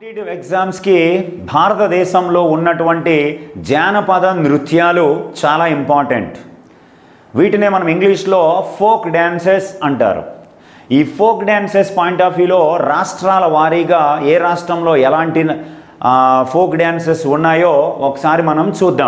competitive ఎగ్జామ్స్కి భారతదేశంలో ఉన్నటువంటి జానపద నృత్యాలు చాలా ఇంపార్టెంట్ వీటినే మనం ఇంగ్లీష్లో ఫోక్ డ్యాన్సెస్ అంటారు ఈ ఫోక్ డ్యాన్సెస్ పాయింట్ ఆఫ్ వ్యూలో రాష్ట్రాల వారీగా ఏ రాష్ట్రంలో ఎలాంటి ఫోక్ డ్యాన్సెస్ ఉన్నాయో ఒకసారి మనం చూద్దాం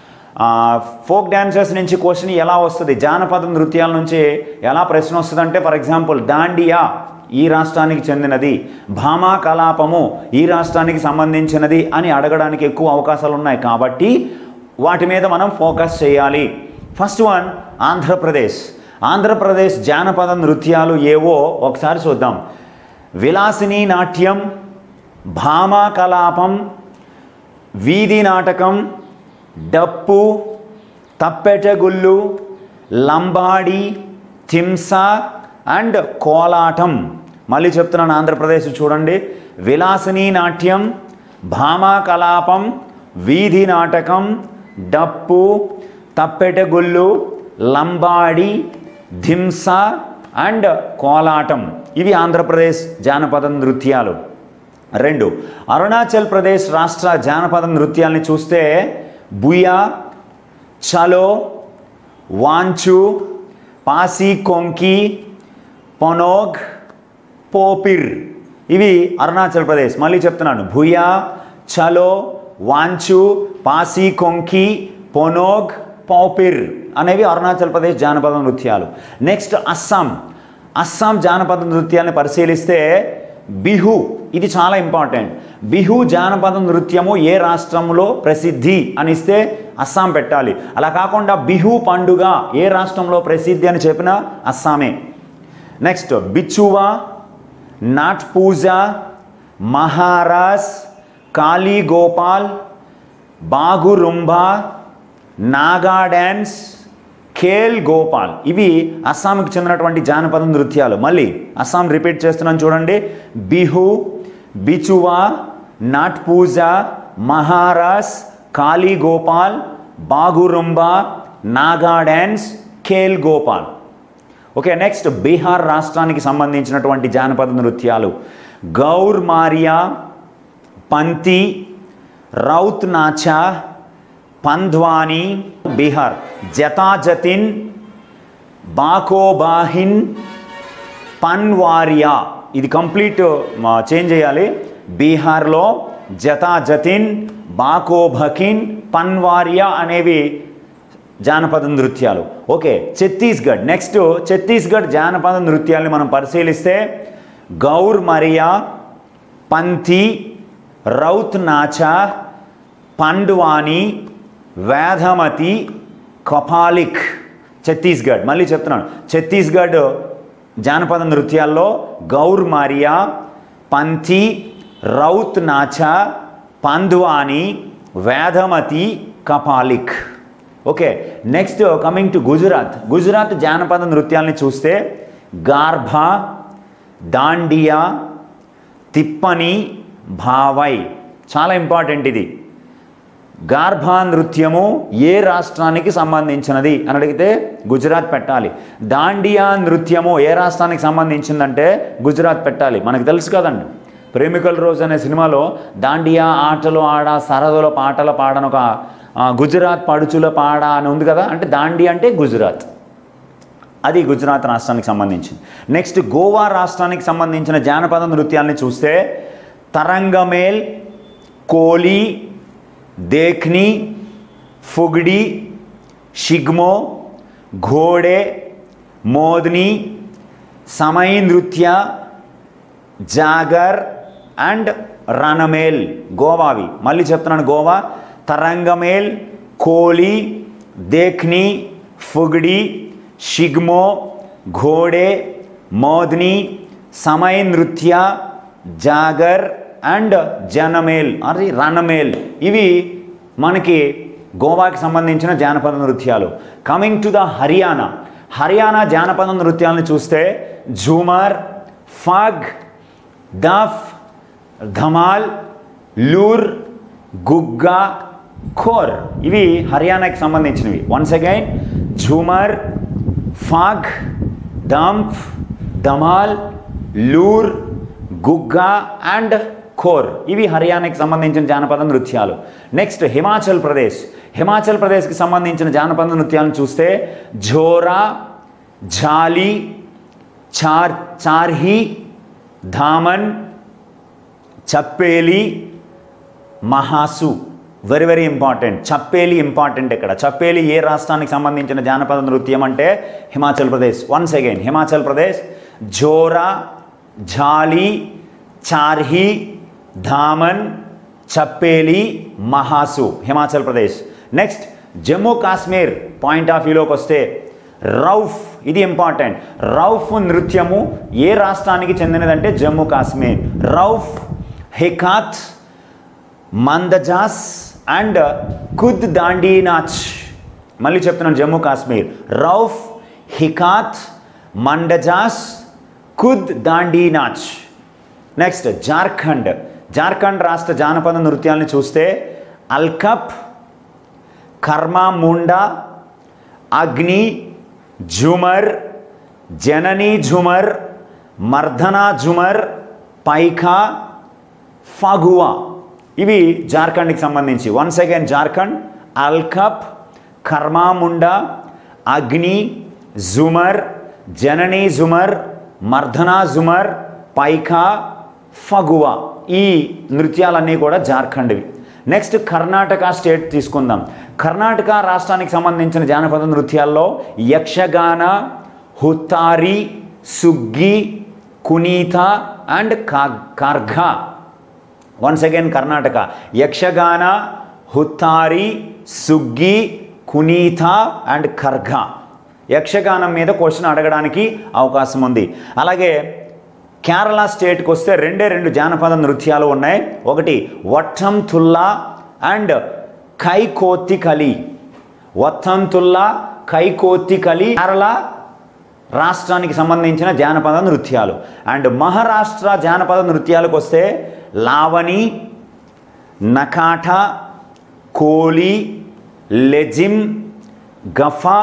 ఫోక్ డ్యాన్సెస్ నుంచి క్వశ్చన్ ఎలా వస్తుంది జానపద నృత్యాల నుంచి ఎలా ప్రశ్న వస్తుంది అంటే ఫర్ ఎగ్జాంపుల్ దాండియా ఈ రాష్ట్రానికి చెందినది భామా కలాపము ఈ రాష్ట్రానికి సంబంధించినది అని అడగడానికి ఎక్కువ అవకాశాలు ఉన్నాయి కాబట్టి వాటి మీద మనం ఫోకస్ చేయాలి ఫస్ట్ వన్ ఆంధ్రప్రదేశ్ ఆంధ్రప్రదేశ్ జానపద నృత్యాలు ఏవో ఒకసారి చూద్దాం విలాసిని నాట్యం భామా కలాపం వీధి నాటకం డప్పు తప్పెటగుళ్ళు లంబాడి తింస అండ్ కోలాటం మళ్ళీ చెప్తున్నాను ఆంధ్రప్రదేశ్ చూడండి విలాసిని నాట్యం భామా కలాపం వీధి నాటకం డప్పు తప్పెటగుళ్ళు లంబాడి ధింస అండ్ కోలాటం ఇవి ఆంధ్రప్రదేశ్ జానపద నృత్యాలు రెండు అరుణాచల్ ప్రదేశ్ రాష్ట్ర జానపద నృత్యాల్ని చూస్తే బుయా చలో వాంచు పాసి కొంకి పొనోగ్ పోపిర్ ఇవి అరుణాచల్ ప్రదేశ్ మళ్ళీ చెప్తున్నాను భుయా చలో వాంచు పాసి కొంకి పొనోగ్ పోపిర్ అనేవి అరుణాచల్ ప్రదేశ్ జానపద నృత్యాలు నెక్స్ట్ అస్సాం అస్సాం జానపద నృత్యాన్ని పరిశీలిస్తే బిహు ఇది చాలా ఇంపార్టెంట్ బిహు జానపద నృత్యము ఏ రాష్ట్రంలో ప్రసిద్ధి అని ఇస్తే అస్సాం పెట్టాలి అలా కాకుండా బిహు పండుగ ఏ రాష్ట్రంలో ప్రసిద్ధి అని చెప్పినా అస్సామే నెక్స్ట్ బిచ్చువా నాట్ పూజ మహారాస్ కాళీ గోపాల్ బాగురుంబా నాగా డ్యాన్స్ ఖేల్ గోపాల్ ఇవి అస్సాంకి చెందినటువంటి జానపద నృత్యాలు మళ్ళీ అస్సాం రిపీట్ చేస్తున్నాను చూడండి Bihu Bichhua Nat Puja Maharas Kali Gopal Bagurumba Naga dance Khel Gopal okay next Bihar రాష్ట్రానికి సంబంధించినటువంటి జానపద నృత్యాలు గౌర్ మారియా పంతి రౌత్ నాచా పంధ్వాని బీహార్ జతాజతిన్ బాకోబాహిన్ పన్వారియా ఇది కంప్లీట్ చేంజ్ చేయాలి బీహార్లో జతాజతిన్ బాకోభకిన్ పన్వారియా అనేవి జానపద నృత్యాలు ఓకే ఛత్తీస్గఢ్ నెక్స్ట్ ఛత్తీస్గఢ్ జానపద నృత్యాల్ని మనం పరిశీలిస్తే గౌర్ మరియా పంతి రౌత్ నాచా పండ్వాని వేధమతి కపాలిక్ ఛత్తీస్గఢ్ మళ్ళీ చెప్తున్నాను ఛత్తీస్గఢ్ జానపద నృత్యాల్లో Gaur Maria Panthi Raut Nacha Pandwani Vedhmati Kapalik okay next coming to Gujarat Gujarat జానపద నృత్యాల్ని చూస్తే గార్భా దాండియా తిప్పని భావై చాలా ఇంపార్టెంట్ ఇది గార్భా నృత్యము ఏ రాష్ట్రానికి సంబంధించినది అని అడిగితే గుజరాత్ పెట్టాలి దాండియా నృత్యము ఏ రాష్ట్రానికి సంబంధించిందంటే గుజరాత్ పెట్టాలి మనకు తెలుసు కదండి ప్రేమికుల రోజు అనే సినిమాలో దాండియా ఆటలు ఆడ సరదుల పాటల పాడని ఒక గుజరాత్ పడుచుల పాడ అని ఉంది కదా అంటే దాండి అంటే గుజరాత్ అది గుజరాత్ రాష్ట్రానికి సంబంధించింది నెక్స్ట్ గోవా రాష్ట్రానికి సంబంధించిన జానపద నృత్యాల్ని చూస్తే తరంగమేల్ కోలి దేఖ్ని ఫుగ్డి షిగ్మో ఘోడే మోద్ని సమయ నృత్య జాగర్ అండ్ రణమేల్ గోవావి మళ్ళీ చెప్తున్నాను గోవా తరంగమేల్ కోలి దేఖ్ని ఫుగ్డి షిగ్మో ఘోడే మోద్ని సమయ నృత్య జాగర్ అండ్ జనమేల్ అది రణమేల్ ఇవి మనకి గోవాకి సంబంధించిన జానపద నృత్యాలు coming to the Haryana Haryana జానపద నృత్యాలను చూస్తే ఝూమర్ ఫగ్ దఫ్ ధమాల్ లూర్ గుగ్గా ఖోర్ ఇవి హర్యానాకి సంబంధించినవి once again Jhumar Phag Daph Dhamal Loor Gugga and Khor ఇవి హర్యానాకి సంబంధించిన జానపద నృత్యాలు నెక్స్ట్ హిమాచల్ ప్రదేశ్ హిమాచల్ ప్రదేశ్కి సంబంధించిన జానపద నృత్యాలను చూస్తే Jhora Jhali Chhar Chharhi Dhaman Chhapeli Mahasu very very important Chhapeli important ఇక్కడ చప్పేలి ఏ రాష్ట్రానికి సంబంధించిన జానపద నృత్యం అంటే Himachal Pradesh once again Himachal Pradesh Jhora Jhali Chharhi Dhaman Chhapeli Mahasu Himachal Pradesh next Jammu Kashmir point of వ్యూలోకి వస్తే రౌఫ్ ఇది ఇంపార్టెంట్ రౌఫ్ నృత్యము ఏ రాష్ట్రానికి చెందినదంటే జమ్మూ కాశ్మీర్ రౌఫ్ హికాత్ మందజాస్ అండ్ కుద్ దాండీ నాచ్ మళ్ళీ చెప్తున్నాను జమ్మూ కాశ్మీర్ రౌఫ్ హికాత్ మండజాస్ కుద్ దాండీ నాచ్ నెక్స్ట్ జార్ఖండ్ జార్ఖండ్ రాష్ట్ర జానపద నృత్యాలను చూస్తే అల్కప్ కర్మా ముండా అగ్ని ఝుమర్ జననీ ఝుమర్ మర్దనా ఝుమర్ పైఖా ఫగువా ఇవి జార్ఖండ్కి సంబంధించి వన్స్ అగైన్ జార్ఖండ్ అల్కప్ కర్మాముండా అగ్ని జుమర్ జననీ జుమర్ మర్దనా జుమర్ పైఖా ఫగువా ఈ నృత్యాలన్నీ కూడా జార్ఖండ్వి నెక్స్ట్ కర్ణాటక స్టేట్ తీసుకుందాం కర్ణాటక రాష్ట్రానికి సంబంధించిన జానపద నృత్యాల్లో యక్షగాన హుత్తారి సుగ్గి కునీత అండ్ కా Karga once again Karnataka Yakshagana Huttari Suggi Kunitha and Karga Yakshaganam మీద క్వశ్చన్ అడగడానికి అవకాశం ఉంది అలాగే కేరళ స్టేట్కి వస్తే రెండే రెండు జానపద నృత్యాలు ఉన్నాయి ఒకటి వట్టం తుల్లా అండ్ కైకోతి కలి వట్టం తుల్లా కైకోతి కలి కేరళ రాష్ట్రానికి సంబంధించిన జానపద నృత్యాలు అండ్ మహారాష్ట్ర జానపద నృత్యాలకు వస్తే లావణి నకాఠ కోలి లెజిమ్ గఫా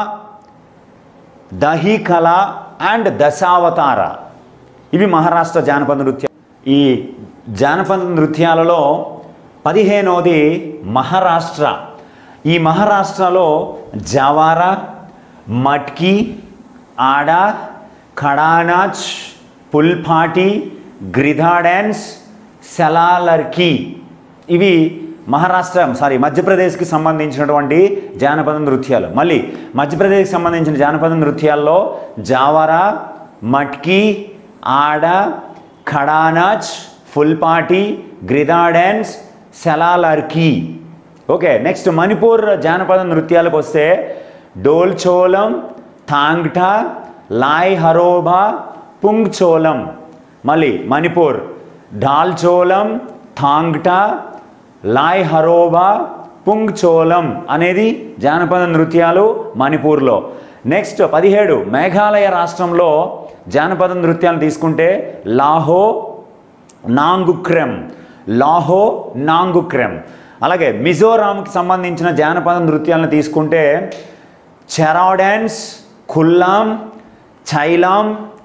దహికళ అండ్ దశావతార ఇవి మహారాష్ట్ర జానపద నృత్యం ఈ జానపద నృత్యాలలో పదిహేనవది మహారాష్ట్ర ఈ మహారాష్ట్రలో జవారా మట్కి ఆడ ఖడానాచ్ పుల్పాటి గ్రిధా డ్యాన్స్ సెలాలర్కి ఇవి మహారాష్ట్ర సారీ మధ్యప్రదేశ్కి సంబంధించినటువంటి జానపద నృత్యాలు మళ్ళీ మధ్యప్రదేశ్కి సంబంధించిన జానపద నృత్యాల్లో జావరా మట్కి ఆడ ఖడానాచ్ ఫుల్పాటి గ్రిదా డ్యాన్స్ సెలాలర్కి ఓకే నెక్స్ట్ మణిపూర్ జానపద నృత్యాలకు వస్తే డోల్చోలం థాంగ్టా లాయ్ హరోబా పుంగ్చోలం మళ్ళీ మణిపూర్ డాల్చోలం థాంగ్టా లాయ్ హరోబా పుంగ్చోలం అనేది జానపద నృత్యాలు మణిపూర్లో నెక్స్ట్ పదిహేడు మేఘాలయ రాష్ట్రంలో జానపద నృత్యాలు తీసుకుంటే లాహో నాంగుక్రెమ్ లాహో నాంగుక్రెమ్ అలాగే మిజోరాంకి సంబంధించిన జానపద నృత్యాలను తీసుకుంటే Cheraw dance Khuallam Chailam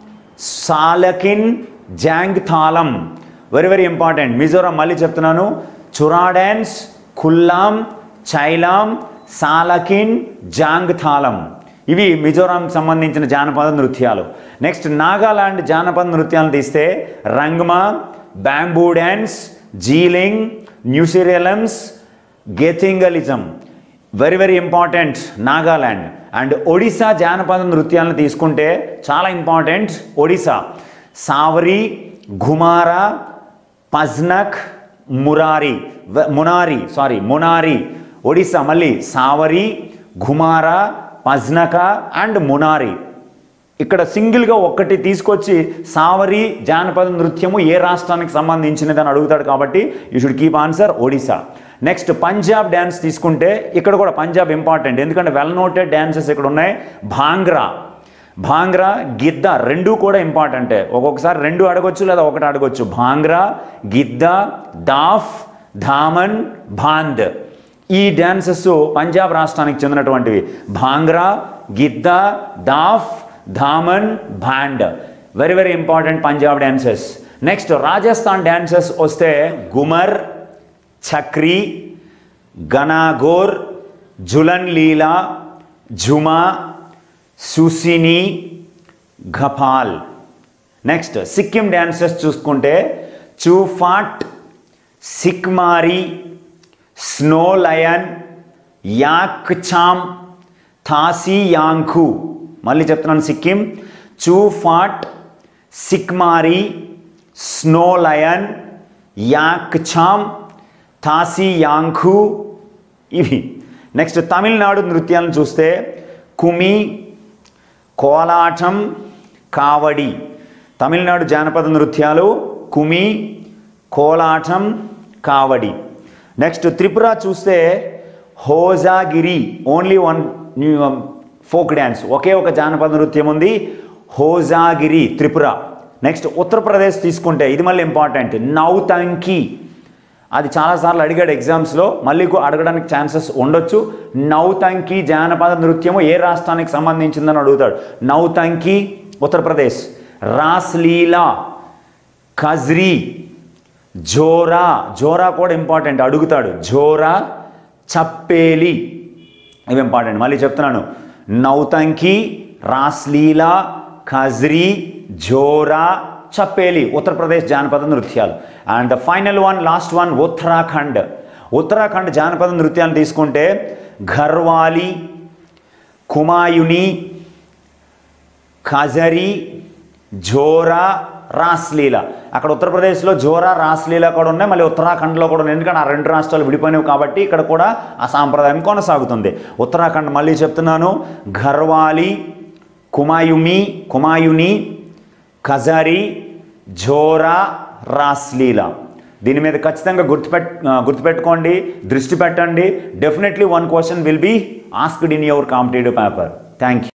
Sawlakin Zangtalam very very important Mizoram మళ్ళీ చెప్తున్నాను చురా డ్యాన్స్ ఖుల్లాం చైలాం సాలకిన్ జాంగ్ థాలం ఇవి మిజోరాంకి సంబంధించిన జానపద నృత్యాలు నెక్స్ట్ నాగాలాండ్ జానపద నృత్యాలను తీస్తే Rangma bamboo dance Zeliang Nsuirolians Gethinglim very very important Nagaland and Odisha జానపద నృత్యాలను తీసుకుంటే చాలా ఇంపార్టెంట్ ఒడిశా సావరి ఘుమారా పజ్నక్ మురారి వ- మునారి సారీ మునారి ఒడిశా మళ్ళీ సావరి ఘుమారా పజ్నక అండ్ మునారి ఇక్కడ సింగిల్గా ఒక్కటి తీసుకొచ్చి సావరి జానపద నృత్యము ఏ రాష్ట్రానికి సంబంధించినది అని అడుగుతాడు కాబట్టి you should keep answer Odisha next Punjab dance తీసుకుంటే ఇక్కడ కూడా పంజాబ్ ఇంపార్టెంట్ ఎందుకంటే వెల్ నోటెడ్ డ్యాన్సెస్ ఇక్కడ ఉన్నాయి భాంగ్రా భాంగ్రా గిద్ద రెండు కూడా ఇంపార్టెంటే ఒక్కొక్కసారి రెండు అడగొచ్చు లేదా ఒకటి అడగొచ్చు భాంగ్రా గిద్ద దాఫ్ ధామన్ భాంద్ ఈ డ్యాన్సెస్ పంజాబ్ రాష్ట్రానికి చెందినటువంటివి Bhangra Giddha Daff Dhaman Bhand very very important Punjab dances next Rajasthan dances వస్తే గుమర్ చక్రీ గనాగోర్ జులన్ లీలా జుమా సుసిని ఘపాల్ నెక్స్ట్ సిక్కిం డ్యాన్సెస్ చూసుకుంటే Chufaat Sikmari snow lion yak Chaam Tashi Yangku మళ్ళీ చెప్తున్నాను Sikkim Chufaat Sikmari snow lion yak Chaam Tashi Yangku ఇవి నెక్స్ట్ తమిళనాడు నృత్యాలను చూస్తే కుమి కోలాటం కావడి తమిళనాడు జానపద నృత్యాలు కుమి కోలాటం కావడి నెక్స్ట్ త్రిపుర చూస్తే Hojagiri only one folk dance ఒకే ఒక జానపద నృత్యం ఉంది హోజాగిరి త్రిపుర నెక్స్ట్ ఉత్తరప్రదేశ్ తీసుకుంటే ఇది మళ్ళీ ఇంపార్టెంట్ నౌతంకి అది చాలాసార్లు అడిగాడు ఎగ్జామ్స్లో మళ్ళీ కూ- అడగడానికి ఛాన్సెస్ ఉండొచ్చు నౌతంకి జానపద నృత్యము ఏ రాష్ట్రానికి సంబంధించిందని అడుగుతాడు నౌతంకి ఉత్తరప్రదేశ్ రాస్లీలా కజ్రీ జోరా జోరా కూడా ఇంపార్టెంట్ అడుగుతాడు జోరా చప్పేలి ఇవి ఇంపార్టెంట్ మళ్ళీ చెప్తున్నాను నౌతంకి రాస్లీలా ఖజ్రీ జోరా చప్పేలి ఉత్తరప్రదేశ్ జానపద నృత్యాలు and the final one last one Uttarakhand Uttarakhand జానపద నృత్యాలు తీసుకుంటే ఘర్వాలి కుమాయుని ఖజరి జోరా రాస్లీల అక్కడ ఉత్తరప్రదేశ్లో జోరా రాస్లీల కూడా ఉన్నాయి మళ్ళీ ఉత్తరాఖండ్లో కూడా ఉన్నాయి ఎందుకంటే ఆ రెండు రాష్ట్రాలు విడిపోయినవి కాబట్టి ఇక్కడ కూడా ఆ సాంప్రదాయం కొనసాగుతుంది ఉత్తరాఖండ్ మళ్ళీ చెప్తున్నాను ఘర్వాలి కుమాయుమి కుమాయుని ఖజారి జోరా రాస్లీల దీని మీద ఖచ్చితంగా గుర్తుపెట్ ఆ, గుర్తుపెట్టుకోండి దృష్టి పెట్టండి definitely one question will be asked in your competitive paper thank you